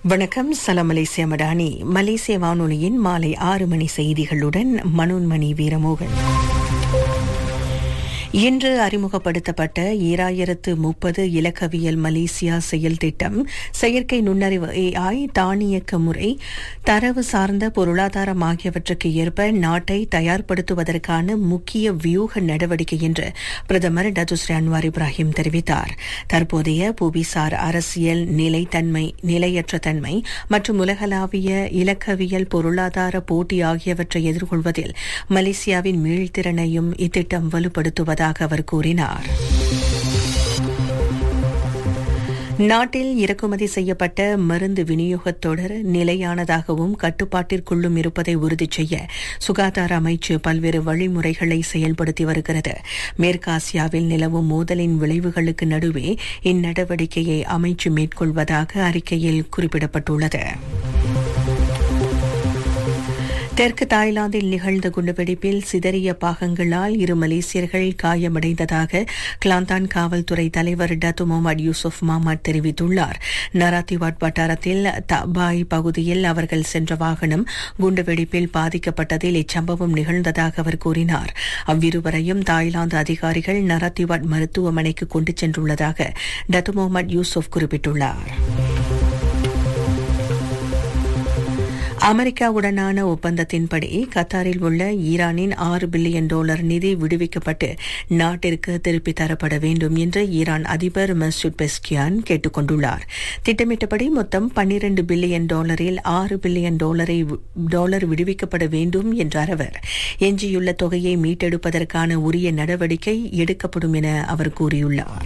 வணக்கம் சலாம் மலேசிய மடானி மலேசிய வானொலியின் மாலை ஆறு மணி செய்திகளுடன் மனோன்மணி வீரமோகன் இன்று அறிமுகப்படுத்தப்பட்ட ஈராயிரத்து முப்பது இலக்கவியல் மலேசியா செயல் திட்டம் செயற்கை நுண்ணறிவு ஏஐ தானியக்க முறை தரவு சார்ந்த பொருளாதாரம் ஆகியவற்றுக்கு ஏற்ப நாட்டை தயார்படுத்துவதற்கான முக்கிய வியூக நடவடிக்கை என்று பிரதமர் டதுஸ்ரீ அன்வார் இப்ராஹிம் தெரிவித்தார் தற்போதைய புவிசார் அரசியல் நிலைத்தன்மை நிலையற்ற தன்மை மற்றும் உலகளாவிய இலக்கவியல் பொருளாதார போட்டி ஆகியவற்றை எதிர்கொள்வதில் மலேசியாவின் மீள்திறனையும் இத்திட்டம் வலுப்படுத்துவதாக உள்ளதாக அவர் கூறினார் நாட்டில் இறக்குமதி செய்யப்பட்ட மருந்து விநியோகத் தொடர் நிலையானதாகவும் கட்டுப்பாட்டிற்குள்ளும் இருப்பதை உறுதி செய்ய சுகாதார அமைச்சு பல்வேறு வழிமுறைகளை செயல்படுத்தி வருகிறது மேற்காசியாவில் நிலவும் மோதலின் விளைவுகளுக்கு நடுவே இந்நடவடிக்கையை அமைச்சு மேற்கொள்வதாக அறிக்கையில் குறிப்பிடப்பட்டுள்ளது தெற்கு தாய்லாந்தில் நிகழ்ந்த குண்டுவெடிப்பில் சிதறிய பாகங்களால் இரு மலேசியர்கள் காயமடைந்ததாக கிளாந்தான் காவல்துறை தலைவர் டத்து முகமது யூசுப் மாமட் தெரிவித்துள்ளார் நராத்திவாட் வட்டாரத்தில் தபாய் பகுதியில் அவர்கள் சென்ற வாகனம் குண்டுவெடிப்பில் பாதிக்கப்பட்டதில் இச்சம்பவம் நிகழ்ந்ததாக அவர் கூறினார் அவ்விருவரையும் தாய்லாந்து அதிகாரிகள் நராத்திவாட் மருத்துவமனைக்கு கொண்டு சென்றுள்ளதாக டத்து முகமது யூசுப் குறிப்பிட்டுள்ளார் அமெரிக்காவுடனான ஒப்பந்தத்தின்படி கத்தாரில் உள்ள ஈரானின் ஆறு பில்லியன் டாலர் நிதி விடுவிக்கப்பட்டு நாட்டிற்கு திருப்பித் தரப்பட வேண்டும் என்று ஈரான் அதிபர் மசூத் பெஸ்கியான் கேட்டுக் கொண்டுள்ளார் திட்டமிட்டபடி மொத்தம் பன்னிரண்டு பில்லியன் டாலரில் ஆறு பில்லியன் டாலரை டாலர் விடுவிக்கப்பட வேண்டும் என்றார் அவர் எஞ்சியுள்ள தொகையை மீட்டெடுப்பதற்கான உரிய நடவடிக்கை எடுக்கப்படும் என அவர் கூறியுள்ளார்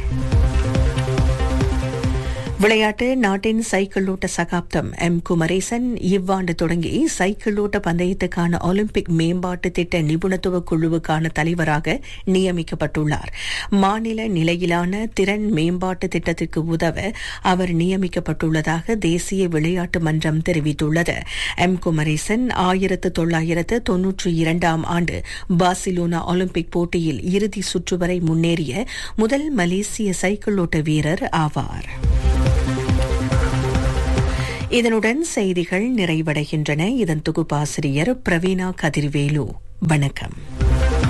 விளையாட்டு நாட்டின் சைக்கிள் ஓட்ட சகாப்தம் எம் குமரேசன் இவ்வாண்டு தொடங்கி சைக்கிள் ஓட்ட பந்தயத்துக்கான ஒலிம்பிக் மேம்பாட்டு திட்ட நிபுணத்துவ குழுவுக்கான தலைவராக நியமிக்கப்பட்டுள்ளார் மாநில நிலையிலான திறன் மேம்பாட்டு திட்டத்திற்கு உதவ அவர் நியமிக்கப்பட்டுள்ளதாக தேசிய விளையாட்டு மன்றம் தெரிவித்துள்ளது எம் குமரேசன் ஆயிரத்து தொள்ளாயிரத்து தொன்னூற்றி இரண்டாம் ஆண்டு பார்சிலோனா ஒலிம்பிக் போட்டியில் இறுதி சுற்று வரை முன்னேறிய முதல் மலேசிய சைக்கிள் ஓட்ட வீரர் ஆவார் இதனுடன் செய்திகள் நிறைவடைகின்றன இதன் தொகுப்பாசிரியர் பிரவீணா கதிர்வேலு வணக்கம்